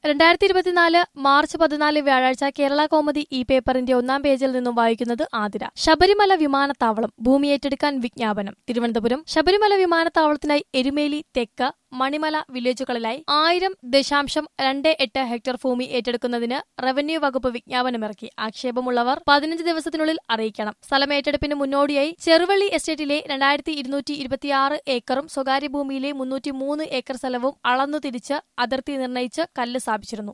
രണ്ടായിരത്തി ഇരുപത്തിനാല് മാർച്ച് പതിനാല് വ്യാഴാഴ്ച കേരള കോമഡി ഈ പേപ്പറിന്റെ ഒന്നാം പേജിൽ നിന്നും വായിക്കുന്നത് ആതിര ശബരിമല വിമാനത്താവളം ഭൂമി ഏറ്റെടുക്കാൻ വിജ്ഞാപനം തിരുവനന്തപുരം ശബരിമല വിമാനത്താവളത്തിനായി എരുമേലി തെക്ക് മണിമല വില്ലേജുകളിലായി ആയിരം ദശാംശം രണ്ട് എട്ട് ഹെക്ടർ ഭൂമി ഏറ്റെടുക്കുന്നതിന് റവന്യൂ വകുപ്പ് വിജ്ഞാപനമിറക്കി ആക്ഷേപമുള്ളവർ പതിനഞ്ച് ദിവസത്തിനുള്ളിൽ അറിയിക്കണം സ്ഥലം ഏറ്റെടുപ്പിന് മുന്നോടിയായി ചെറുവള്ളി എസ്റ്റേറ്റിലെ രണ്ടായിരത്തി ഇരുന്നൂറ്റി ഇരുപത്തിയാറ് ഏക്കറും സ്വകാര്യ ഭൂമിയിലെ മുന്നൂറ്റി മൂന്ന് ഏക്കർ സ്ഥലവും അളന്നു തിരിച്ച് അതിർത്തി നിർണയിച്ച് കല്ല് സ്ഥാപിച്ചിരുന്നു